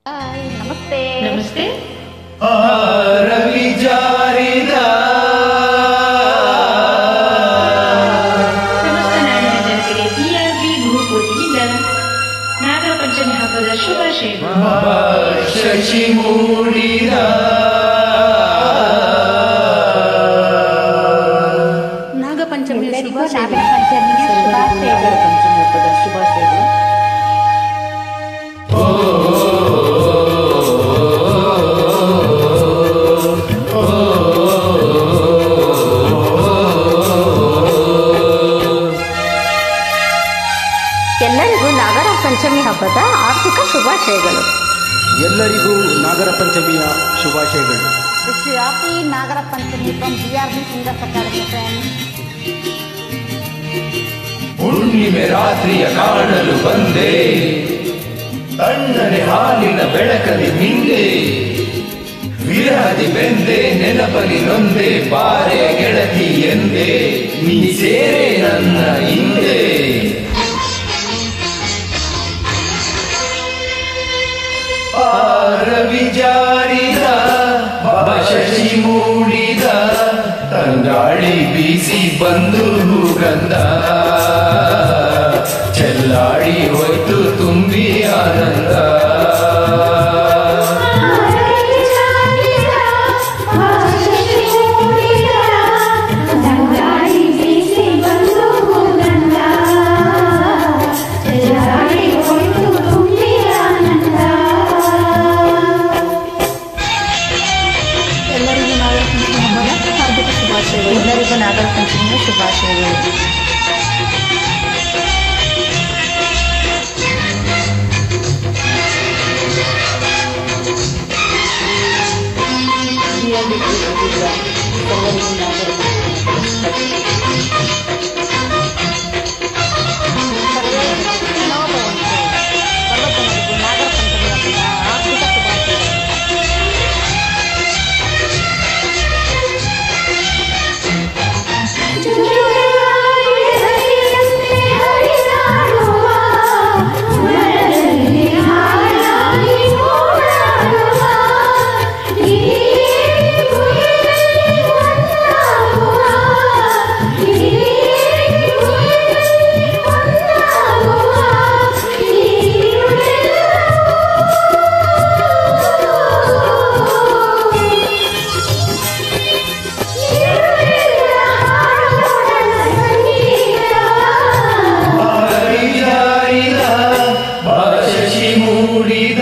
Hi ನಮಸ್ತೆ ನಮಸ್ತೆ ರವಿ ಜಾರಿದ ಸಮಸ್ತ ನಾಡಿನ ಜನತೆಗೆ ಪಿಆರ್ಬಿ ಗ್ರೂಪ್ ವತಿಯಿಂದ ನಾಗರ ಪಂಚಮಿ ಹಬ್ಬದ ಶುಭಾಶಯಗಳು ಶಶಿ ಮೂಡಿದ ನಾಗಪಂಚಮಿ ಎಲ್ಲರಿಗೂ ಶುಭಾಶಯಗಳು ನಾಗರ ಪಂಚಮಿಯ ಶುಭಾಶಯಗಳು. ಪಂಚಮಿ ಹಬ್ಬದ ಶುಭಾಶಯಗಳು ಎಲ್ಲರಿಗೂ ನಾಗರ ಪಂಚಮಿ ಹಬ್ಬದ ಆರ್ಥಿಕ ಶುಭಾಶಯಗಳು ಎಲ್ಲರಿಗೂ ನಾಗರ ಪಂಚಮಿಯ ಶುಭಾಶಯಗಳು Wish you happy Nagara Panchami from BRB Singers Academy friends. ಹುಣ್ಣಿಮೆ ರಾತ್ರಿಯ ಕಾಣಲು ಬಂದೆ ತಣ್ಣನೆ ಹಾಲಿನ ಬೆಳಕಲಿ ಮಿಂದೆ ವಿರಹದಿ ಬೆಂದೆ ನೆನಪಲಿ ನೊಂದೆ ಬಾರೆ ಗೆಳತಿ ಎಂದೆ ನೀ ಸೇರೆ ನನ್ನ ಹಿಂದೆ ಆ ರವಿ ಜಾರಿದ ಶಶಿ ಮೂಡಿದ ತಂಗಾಳಿ ಬೀಸಿ ಬಂದು ಗಂಧ ಚೆಲ್ಲಾಡಿ ಹೋಯ್ತು ತುಂಬಿ ಆನಂದ ಎಲ್ಲರಿಗೂ ನಾಗರ ಪಂಚಮಿ ಹಬ್ಬದ ಹಾರ್ದಿಕ ಶುಭಾಶಯಗಳು ಎಲ್ಲರಿಗೂ ನಾಗರ ಪಂಚಮಿಯ ಶುಭಾಶಯಗಳು ಎಲ್ಲರಿಗೂ ನಾಗರ ಸರ್ವಜನರಿಗೂ ನಾಗರ ಪಂಚಮಿ ಹಬ್ಬದ ಆರ್ಥಿಕ ಶುಭಾಶಯಗಳು ರವಿ ಜಾರಿದ ಶಶಿ ಮೂಡಿದ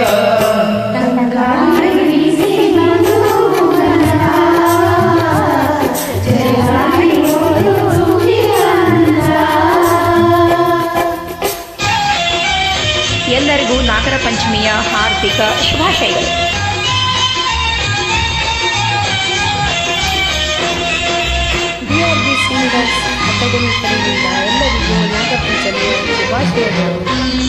ಎಲ್ಲರಿಗೂ ನಾಗರ ಪಂಚಮಿಯ ಹಾರ್ದಿಕ ಶುಭಾಶಯಗಳು ಬಿಆರ್ಬಿ ಸಿಂಗರ್ಸ್ ಅಕಾಡೆಮಿ ಕಡೆಯಿಂದ ಎಲ್ಲರಿಗೂ ನಾಗರ ಪಂಚಮಿಯ ಶುಭಾಶಯಗಳು